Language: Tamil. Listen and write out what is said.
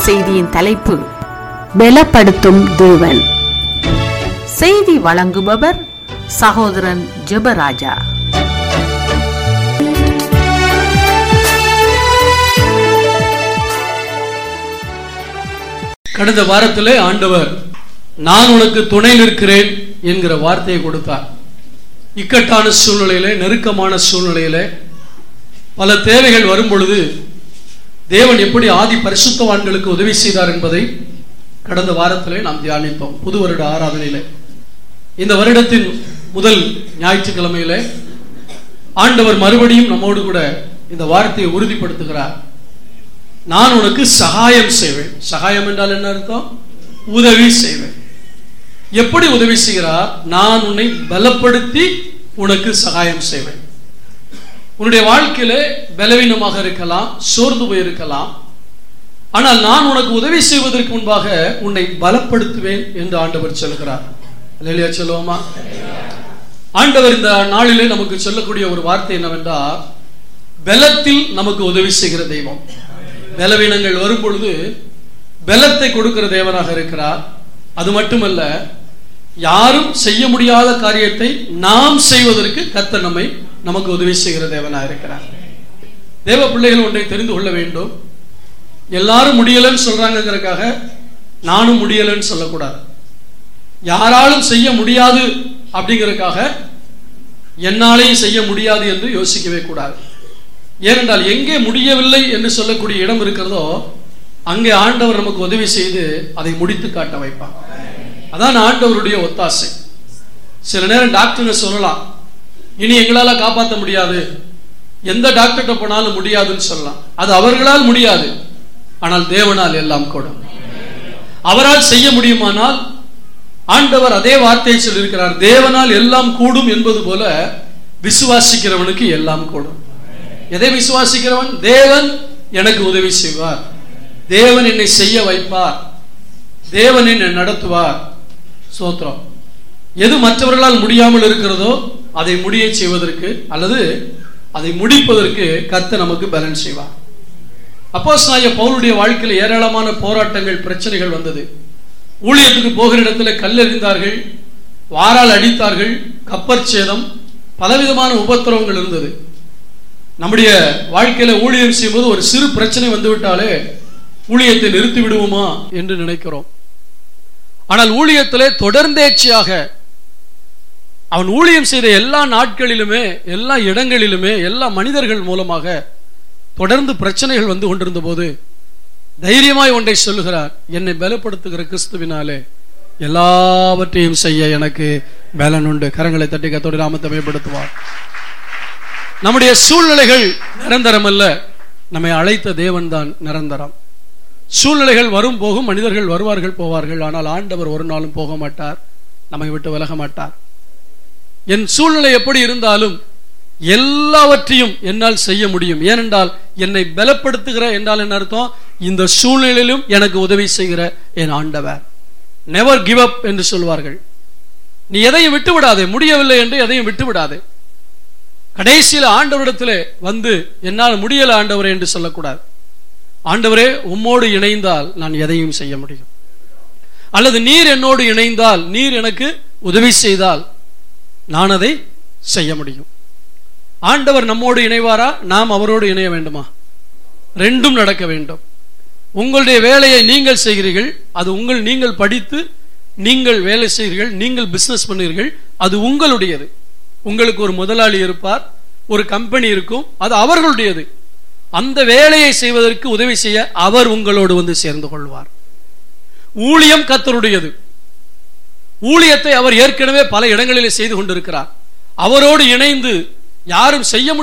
செய்தியின் தலைப்பு பலப்படுத்தும் தேவன் செய்தி வழங்குபவர் சகோதரன் ஜெபராஜா கடந்த வாரத்திலே ஆண்டவர் நான் உனக்கு துணை நிற்கிறேன் என்கிற வார்த்தையை கொடுத்தார் இக்கட்டான சூழ்நிலையிலே நெருக்கமான சூழ்நிலையிலே பல தேவைகள் வரும் பொழுது தேவன் எப்படி ஆதி பரிசுத்தவான்களுக்கு உதவி செய்தார் என்பதை கடந்த வாரத்திலே நாம் தியானித்தோம் புது வருட ஆராதனையிலே இந்த வருடத்தின் முதல் ஞாயிற்றுக்கிழமையிலே ஆண்டவர் மறுபடியும் நம்மோடு கூட இந்த வார்த்தையை உறுதிப்படுத்துகிறார் நான் உனக்கு சகாயம் செய்வேன் சகாயம் என்றால் என்ன அர்த்தம் உதவி செய்வேன் எப்படி உதவி செய்கிறார் நான் உன்னை பலப்படுத்தி உனக்கு சகாயம் செய்வேன் உன்னுடைய வாழ்க்கையில பலவீனமாக இருக்கலாம் சோர்ந்து போயிருக்கலாம் ஆனால் நான் உனக்கு உதவி செய்வதற்கு முன்பாக உன்னை பலப்படுத்துவேன் என்று ஆண்டவர் சொல்கிறார் இல்லையா சொல்லுவோமா ஆண்டவர் இந்த நாளிலே நமக்கு சொல்லக்கூடிய ஒரு வார்த்தை என்னவென்றால் பலத்தில் நமக்கு உதவி செய்கிற தெய்வம் பலவீனங்கள் வரும் பொழுது பலத்தை கொடுக்கிற தேவனாக இருக்கிறார் அது மட்டுமல்ல யாரும் செய்ய முடியாத காரியத்தை நாம் செய்வதற்கு கத்த நம்மை நமக்கு உதவி செய்கிற தேவனாக இருக்கிறார் தேவ பிள்ளைகள் ஒன்றை தெரிந்து கொள்ள வேண்டும் எல்லாரும் முடியலன்னு சொல்றாங்கிறதுக்காக நானும் முடியலன்னு சொல்லக்கூடாது யாராலும் செய்ய முடியாது அப்படிங்கிறதுக்காக என்னாலையும் செய்ய முடியாது என்று யோசிக்கவே கூடாது ஏனென்றால் எங்கே முடியவில்லை என்று சொல்லக்கூடிய இடம் இருக்கிறதோ அங்கே ஆண்டவர் நமக்கு உதவி செய்து அதை முடித்து காட்ட வைப்பார் அதான் ஆண்டவருடைய ஒத்தாசை சில நேரம் டாக்டருங்க சொல்லலாம் இனி எங்களால காப்பாற்ற முடியாது எந்த டாக்டர்கிட்ட போனாலும் முடியாதுன்னு சொல்லலாம் அது அவர்களால் முடியாது ஆனால் தேவனால் எல்லாம் கூடும் அவரால் செய்ய முடியுமானால் ஆண்டவர் அதே வார்த்தையை சொல்லியிருக்கிறார் தேவனால் எல்லாம் கூடும் என்பது போல விசுவாசிக்கிறவனுக்கு எல்லாம் கூடும் எதை விசுவாசிக்கிறவன் தேவன் எனக்கு உதவி செய்வார் தேவன் என்னை செய்ய வைப்பார் தேவன் என்னை நடத்துவார் சோத்திரம் எது மற்றவர்களால் முடியாமல் இருக்கிறதோ அதை முடிய செய்வதற்கு அல்லது அதை முடிப்பதற்கு கத்த நமக்கு பலன் செய்வார் அப்போஸ் நாய பவுலுடைய வாழ்க்கையில் ஏராளமான போராட்டங்கள் பிரச்சனைகள் வந்தது ஊழியத்துக்கு போகிற இடத்துல கல்லெறிந்தார்கள் வாரால் அடித்தார்கள் கப்பற் சேதம் பலவிதமான உபத்திரவங்கள் இருந்தது நம்முடைய வாழ்க்கையில ஊழியம் செய்யும்போது ஒரு சிறு பிரச்சனை வந்துவிட்டாலே ஊழியத்தை நிறுத்தி விடுவோமா என்று நினைக்கிறோம் ஆனால் ஊழியத்திலே தொடர்ந்தேர்ச்சியாக அவன் ஊழியம் செய்த எல்லா நாட்களிலுமே எல்லா இடங்களிலுமே எல்லா மனிதர்கள் மூலமாக தொடர்ந்து பிரச்சனைகள் வந்து கொண்டிருந்த போது தைரியமாய் ஒன்றை சொல்லுகிறார் என்னை பலப்படுத்துகிற கிறிஸ்துவினாலே எல்லாவற்றையும் செய்ய எனக்கு பலன் உண்டு கரங்களை தட்டி கத்தோடு நாமத்தை மேம்படுத்துவார் நம்முடைய சூழ்நிலைகள் நிரந்தரம் அல்ல நம்மை அழைத்த தேவன் தான் நிரந்தரம் சூழ்நிலைகள் வரும் போகும் மனிதர்கள் வருவார்கள் போவார்கள் ஆனால் ஆண்டவர் ஒரு நாளும் போக மாட்டார் நம்மை விட்டு விலக மாட்டார் என் சூழ்நிலை எப்படி இருந்தாலும் எல்லாவற்றையும் என்னால் செய்ய முடியும் ஏனென்றால் என்னை பலப்படுத்துகிற என்றால் என்ன அர்த்தம் இந்த சூழ்நிலையிலும் எனக்கு உதவி செய்கிற என் ஆண்டவர் நெவர் கிவ் அப் என்று சொல்வார்கள் நீ எதையும் விட்டு விடாதே முடியவில்லை என்று எதையும் விட்டு விடாதே கடைசியில் ஆண்டவரிடத்திலே வந்து என்னால் முடியல ஆண்டவரே என்று சொல்லக்கூடாது ஆண்டவரே உம்மோடு இணைந்தால் நான் எதையும் செய்ய முடியும் அல்லது நீர் என்னோடு இணைந்தால் நீர் எனக்கு உதவி செய்தால் நான் அதை செய்ய முடியும் ஆண்டவர் நம்மோடு இணைவாரா நாம் அவரோடு இணைய வேண்டுமா ரெண்டும் நடக்க வேண்டும் உங்களுடைய வேலையை நீங்கள் செய்கிறீர்கள் அது உங்கள் நீங்கள் படித்து நீங்கள் வேலை செய்கிறீர்கள் நீங்கள் பிசினஸ் பண்ணுகிறீர்கள் அது உங்களுடையது உங்களுக்கு ஒரு முதலாளி இருப்பார் ஒரு கம்பெனி இருக்கும் அது அவர்களுடையது அந்த வேலையை செய்வதற்கு உதவி செய்ய அவர் உங்களோடு வந்து சேர்ந்து கொள்வார் ஊழியம் கத்தருடையது ஊழியத்தை அவர் ஏற்கனவே பல இடங்களிலே செய்து கொண்டிருக்கிறார் அவரோடு இணைந்து யாரும் செய்ய